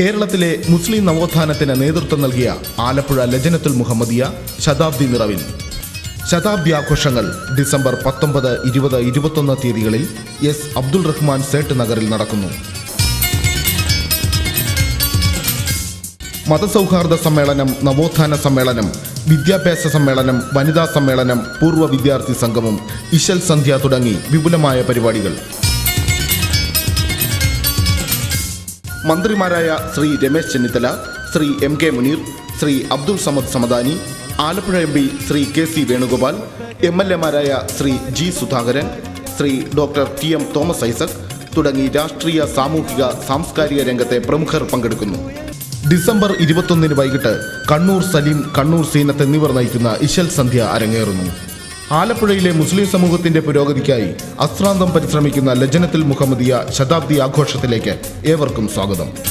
കേരളത്തിലെ മുസ്ലിം നവോത്ഥാനത്തിന് നേതൃത്വം നൽകിയ ആലപ്പുഴ ലജനത്തുൽ മുഹമ്മദിയ ശതാബ്ദി നിറവിൽ ശതാബ്ദി ആഘോഷങ്ങൾ ഡിസംബർ പത്തൊമ്പത് ഇരുപത് ഇരുപത്തൊന്ന് തീയതികളിൽ എസ് അബ്ദുൾ റഹ്മാൻ സേട്ട് നഗറിൽ നടക്കുന്നു മതസൗഹാർദ്ദ സമ്മേളനം നവോത്ഥാന സമ്മേളനം വിദ്യാഭ്യാസ സമ്മേളനം വനിതാ സമ്മേളനം പൂർവ്വ വിദ്യാർത്ഥി സംഗമം ഇശൽ സന്ധ്യ തുടങ്ങി വിപുലമായ പരിപാടികൾ മന്ത്രിമാരായ Shri Ramesh Chennithala Shri M K Muneer Shri Abdul Samad Samadani Alappuzha M P Shri K C Venugopal M L എമാരായ Shri G Sudhakaran Shri doctor T M Thomas Isaac തുടങ്ങി രാഷ്ട്രീയ സാമൂഹിക സാംസ്കാരിക രംഗത്തെ പ്രമുഖർ പങ്കെടുക്കുന്നു ഡിസംബർ ഇരുപത്തൊന്നിന് വൈകിട്ട് കണ്ണൂർ സലീം കണ്ണൂർ സീനത്ത് എന്നിവർ നയിക്കുന്ന ഇശൽ സന്ധ്യ അരങ്ങേറുന്നു ആലപ്പുഴയിലെ മുസ്ലിം സമൂഹത്തിന്റെ പുരോഗതിക്കായി അശ്രാന്തം പരിശ്രമിക്കുന്ന ലജനത്തുൽ മുഹമ്മദിയ ശതാബ്ദി ആഘോഷത്തിലേക്ക് ഏവർക്കും സ്വാഗതം